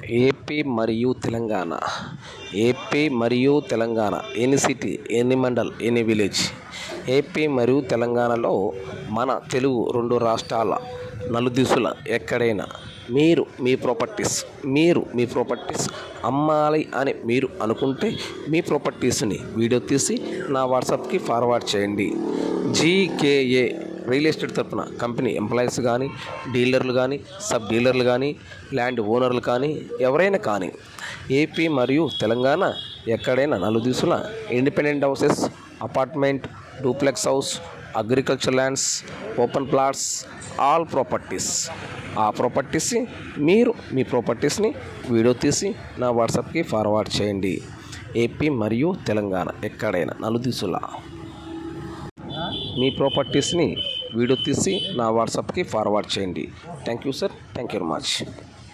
AP మరియు Telangana AP మరియు Telangana any city any mandal any village AP మరియు తెలంగాణలో మన తెలుగు రెండు రాష్ట్రాల నలుదిశల ఎక్కడైనా మీరు మీ ప్రాపర్టీస్ మీరు మీ ప్రాపర్టీస్ అమ్మాలి అని మీరు అనుకుంటే మీ ప్రాపర్టీస్ని వీడియో తీసి నా వాట్సాప్కి ఫార్వర్డ్ చేయండి జీకేఏ రియల్ ఎస్టేట్ తరపున కంపెనీ ఎంప్లాయీస్ కానీ డీలర్లు కానీ సబ్ డీలర్లు కానీ ల్యాండ్ ఓనర్లు కానీ ఎవరైనా కానీ ఏపీ మరియు తెలంగాణ ఎక్కడైనా నలుదిశల independent houses apartment duplex house agriculture lands open plots all properties ఆ ప్రాపర్టీస్ మీరు మీ ప్రాపర్టీస్ని వీడియో తీసి నా వాట్సాప్కి ఫార్వర్డ్ చేయండి ఏపీ మరియు తెలంగాణ ఎక్కడైనా నలుదిశల మీ ప్రాపర్టీస్ని వీడియో తీసి నా వాట్సాప్కి ఫార్వర్డ్ చేయండి thank you sir thank you very much